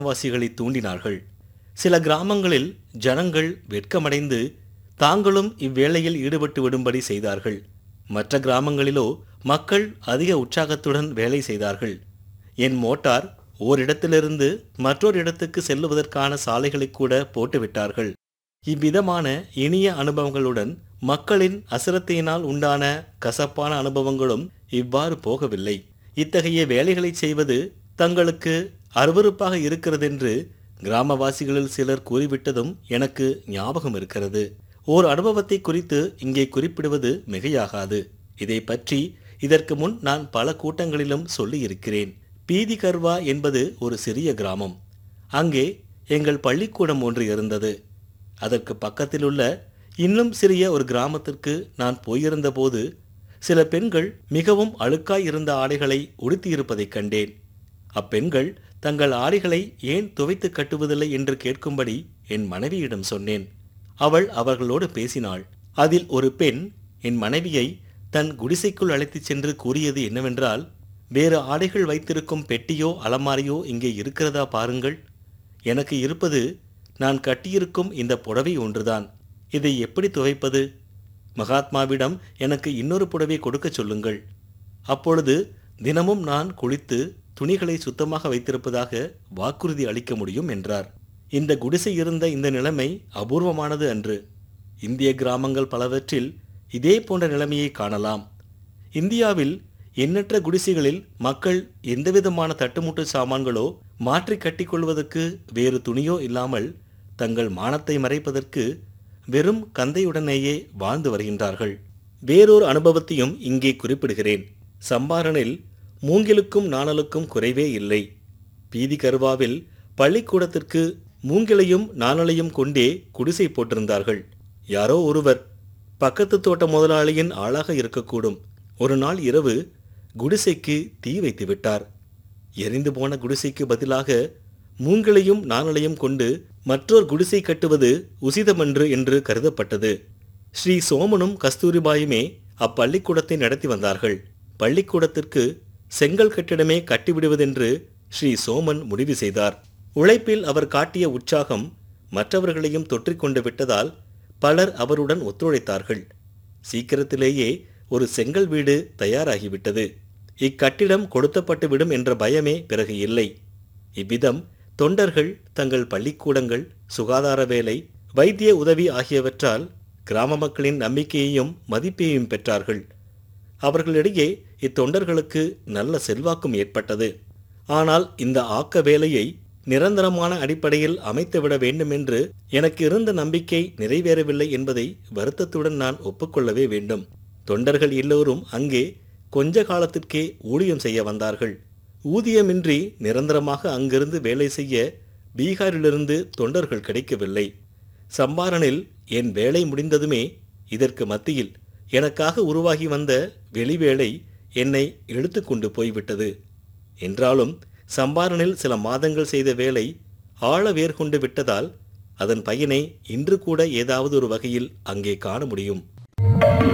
வாசிகளை தூண்டினார்கள் சில கிராமங்களில் ஜனங்கள் வெட்கமடைந்து தாங்களும் இவ்வேளையில் ஈடுபட்டு விடும்படி செய்தார்கள் மற்ற கிராமங்களிலோ மக்கள் அதிக உற்சாகத்துடன் வேலை செய்தார்கள் என் மோட்டார் ஓரிடத்திலிருந்து மற்றொரு இடத்துக்கு செல்லுவதற்கான சாலைகளை கூட போட்டுவிட்டார்கள் இவ்விதமான இனிய அனுபவங்களுடன் மக்களின் அசிரத்தையினால் உண்டான கசப்பான அனுபவங்களும் இவ்வாறு போகவில்லை இத்தகைய வேலைகளை செய்வது தங்களுக்கு அருவருப்பாக இருக்கிறதென்று கிராமவாசிகளில் சிலர் கூறிவிட்டதும் எனக்கு ஞாபகம் இருக்கிறது ஓர் அனுபவத்தை குறித்து இங்கே குறிப்பிடுவது மிகையாகாது இதை பற்றி இதற்கு முன் நான் பல கூட்டங்களிலும் சொல்லியிருக்கிறேன் பீதி கர்வா என்பது ஒரு சிறிய கிராமம் அங்கே எங்கள் பள்ளிக்கூடம் ஒன்று இருந்தது அதற்கு பக்கத்திலுள்ள இன்னும் சிறிய ஒரு கிராமத்திற்கு நான் போயிருந்தபோது சில பெண்கள் மிகவும் அழுக்காய் இருந்த ஆடைகளை உடுத்தியிருப்பதைக் கண்டேன் அப்பெண்கள் தங்கள் ஆடைகளை ஏன் துவைத்து கட்டுவதில்லை என்று கேட்கும்படி என் மனைவியிடம் சொன்னேன் அவள் அவர்களோடு பேசினாள் அதில் ஒரு பெண் என் மனைவியை தன் குடிசைக்குள் அழைத்துச் சென்று கூறியது என்னவென்றால் வேறு ஆடைகள் வைத்திருக்கும் பெட்டியோ அலமாரியோ இங்கே இருக்கிறதா பாருங்கள் எனக்கு இருப்பது நான் கட்டியிருக்கும் இந்த புடவை ஒன்றுதான் இதை எப்படி துவைப்பது மகாத்மாவிடம் எனக்கு இன்னொரு புடவை கொடுக்கச் சொல்லுங்கள் அப்பொழுது தினமும் நான் குளித்து துணிகளை சுத்தமாக வைத்திருப்பதாக வாக்குறுதி அளிக்க முடியும் என்றார் இந்த குடிசை இருந்த இந்த நிலைமை அபூர்வமானது அன்று இந்திய கிராமங்கள் பலவற்றில் இதே போன்ற நிலைமையை காணலாம் இந்தியாவில் எண்ணற்ற குடிசைகளில் மக்கள் எந்தவிதமான தட்டுமுட்டு சாமான்களோ மாற்றி கட்டிக்கொள்வதற்கு வேறு துணியோ இல்லாமல் தங்கள் மானத்தை மறைப்பதற்கு வெறும் கந்தையுடனேயே வாழ்ந்து வருகின்றார்கள் வேறொரு அனுபவத்தையும் இங்கே குறிப்பிடுகிறேன் சம்பாரனில் மூங்கிலுக்கும் நாணலுக்கும் குறைவே இல்லை பீதி கருவாவில் பள்ளிக்கூடத்திற்கு மூங்கிலையும் நாணலையும் கொண்டே குடிசை போட்டிருந்தார்கள் யாரோ ஒருவர் பக்கத்து தோட்ட முதலாளியின் ஆளாக இருக்கக்கூடும் ஒரு நாள் இரவு குடிசைக்கு தீ வைத்து விட்டார் எரிந்து போன குடிசைக்கு பதிலாக மூங்கிலையும் நாணலையும் கொண்டு மற்றொரு குடிசை கட்டுவது உசிதமன்று என்று கருதப்பட்டது ஸ்ரீ சோமனும் கஸ்தூரிபாயுமே அப்பள்ளிக்கூடத்தை நடத்தி வந்தார்கள் பள்ளிக்கூடத்திற்கு செங்கல் கட்டிடமே கட்டிவிடுவதென்று ஸ்ரீ சோமன் முடிவு செய்தார் உழைப்பில் அவர் காட்டிய உற்சாகம் மற்றவர்களையும் தொற்றிக்கொண்டு விட்டதால் பலர் அவருடன் ஒத்துழைத்தார்கள் சீக்கிரத்திலேயே ஒரு செங்கல் வீடு தயாராகிவிட்டது இக்கட்டிடம் கொடுத்தப்பட்டுவிடும் என்ற பயமே பிறகு இல்லை இவ்விதம் தொண்டர்கள் தங்கள் பள்ளிக்கூடங்கள் சுகாதார வேலை வைத்திய உதவி ஆகியவற்றால் கிராம மக்களின் நம்பிக்கையையும் மதிப்பையும் பெற்றார்கள் அவர்களிடையே இத்தொண்டர்களுக்கு நல்ல செல்வாக்கும் ஏற்பட்டது ஆனால் இந்த ஆக்க வேலையை நிரந்தரமான அடிப்படையில் அமைத்துவிட வேண்டுமென்று எனக்கு இருந்த நம்பிக்கை நிறைவேறவில்லை என்பதை வருத்தத்துடன் நான் ஒப்புக்கொள்ளவே வேண்டும் தொண்டர்கள் எல்லோரும் அங்கே கொஞ்ச காலத்திற்கே ஊழியம் செய்ய வந்தார்கள் ஊதியமின்றி நிரந்தரமாக அங்கிருந்து வேலை செய்ய பீகாரிலிருந்து தொண்டர்கள் கிடைக்கவில்லை சம்பாரனில் என் வேலை முடிந்ததுமே இதற்கு மத்தியில் எனக்காக உருவாகி வந்த வெளிவேளை என்னை இழுத்து கொண்டு போய்விட்டது என்றாலும் சம்பாரனில் சில மாதங்கள் செய்த வேலை ஆழ வேர் கொண்டு விட்டதால் அதன் பயனை இன்று கூட ஏதாவது ஒரு வகையில் அங்கே காண முடியும்